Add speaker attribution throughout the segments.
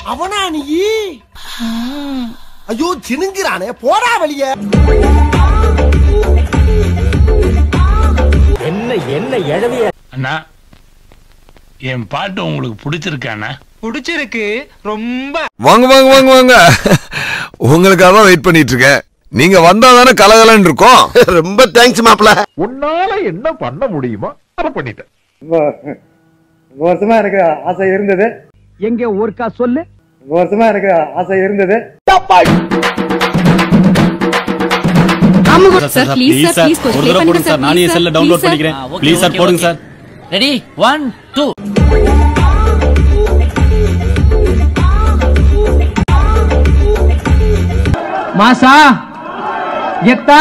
Speaker 1: அவனா நீ ஐயோ சினுங்கிறானே போடா வெளிய
Speaker 2: அண்ணா என் பாட்டு உங்களுக்கு பிடிச்சிருக்காண்ணா
Speaker 3: பிடிச்சிருக்கு ரொம்ப
Speaker 4: வாங்க வாங்க வாங்க வாங்க உங்களுக்காக தான் வெயிட் பண்ணிட்டு இருக்கேன் நீங்க வந்தா தானே கலகலன்னு இருக்கும்
Speaker 1: ரொம்ப தேங்க்ஸ் மாப்ள
Speaker 5: உன்னால என்ன பண்ண முடியுமோ அதை பண்ணிட்டேன்
Speaker 6: ரொம்ப வருஷமா எனக்கு ஆசை இருந்தது
Speaker 3: எங்க ஒருக்கா சொல்லு
Speaker 6: ரொம்ப வருஷமா எனக்கு ஆசை இருந்தது
Speaker 7: சார் ப்ளீஸ் சார் ப்ளீஸ் கொஞ்சம் ப்ளே பண்ணுங்க சார் நானே செல்ல டவுன்லோட் பண்ணிக்கிறேன் ப்ளீஸ் சார் போடுங்க சார்
Speaker 8: ரெடி ஒன் டூ
Speaker 3: மாசா எத்தா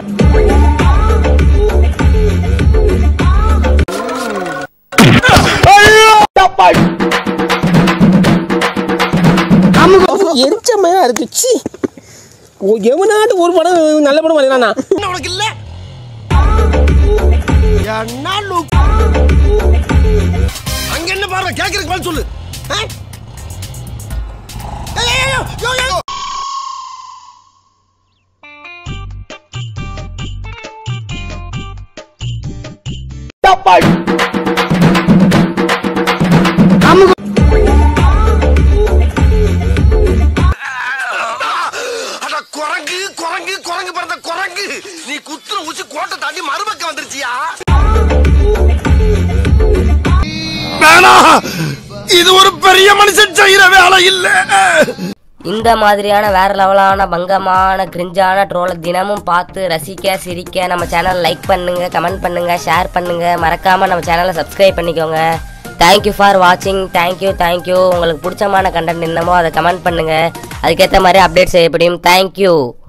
Speaker 1: எரிச்சமையா இருக்கு சி எவனாட்டு ஒரு படம் நல்ல படம் வரையானா உனக்கு இல்ல என்ன look? அங்க என்ன பாருங்க கேக்குறதுக்கு பதில் சொல்லு ஆ? ஏய், ஏய், ஏய், யோ, யோ, யோ. அட குரங்கு குரங்கு குரங்கு பிறந்த குரங்கு நீ குத்துற ஊசி கோட்டை தாண்டி மறுபக்கம் வந்துருச்சியா இது ஒரு பெரிய மனுஷன் செய்யற வேலை இல்ல
Speaker 8: இந்த மாதிரியான வேற லெவலான பங்கமான கிரிஞ்சான ட்ரோலை தினமும் பார்த்து ரசிக்க சிரிக்க நம்ம சேனல் லைக் பண்ணுங்க கமெண்ட் பண்ணுங்க ஷேர் பண்ணுங்க மறக்காம நம்ம சேனலை சப்ஸ்கிரைப் பண்ணிக்கோங்க தேங்க்யூ ஃபார் வாட்சிங் தேங்க்யூ தேங்க்யூ உங்களுக்கு பிடிச்சமான கண்டென்ட் என்னமோ அதை கமெண்ட் பண்ணுங்க அதுக்கேற்ற மாதிரி அப்டேட் செய்யப்படும் தேங்க்யூ